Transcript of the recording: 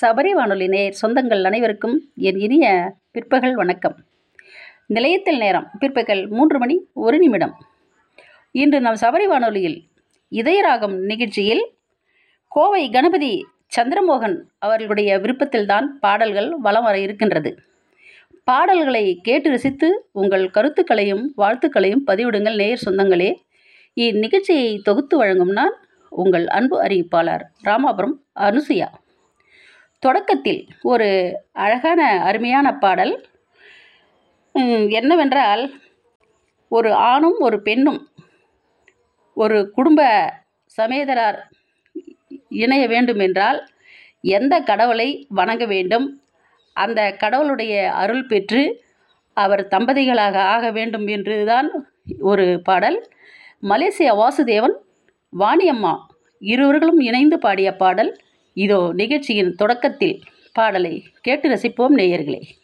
சபரி வானொலி நேயர் சொந்தங்கள் அனைவருக்கும் என் இனிய பிற்பகல் வணக்கம் நிலையத்தில் நேரம் பிற்பகல் மூன்று மணி ஒரு நிமிடம் இன்று நம் சபரி வானொலியில் இதயராகம் நிகழ்ச்சியில் கோவை கணபதி சந்திரமோகன் அவர்களுடைய விருப்பத்தில்தான் பாடல்கள் வலம் வர இருக்கின்றது பாடல்களை கேட்டு ரசித்து உங்கள் கருத்துக்களையும் வாழ்த்துக்களையும் பதிவிடுங்கள் நேயர் சொந்தங்களே இந்நிகழ்ச்சியை தொகுத்து வழங்கும் நான் உங்கள் அன்பு அறிவிப்பாளர் ராமாபுரம் அனுசுயா தொடக்கத்தில் ஒரு அழகான அருமையான பாடல் உம், என்னவென்றால் ஒரு ஆணும் ஒரு பெண்ணும் ஒரு குடும்ப சமேதரார் இணைய வேண்டும் என்றால் எந்த கடவுளை வணங்க வேண்டும் அந்த கடவுளுடைய அருள் பெற்று அவர் தம்பதிகளாக ஆக வேண்டும் என்றுதான் ஒரு பாடல் மலேசியா வாசுதேவன் வாணியம்மா இருவர்களும் இணைந்து பாடிய பாடல் இதோ நிகழ்ச்சியின் தொடக்கத்தில் பாடலை கேட்டு ரசிப்போம் நேயர்களே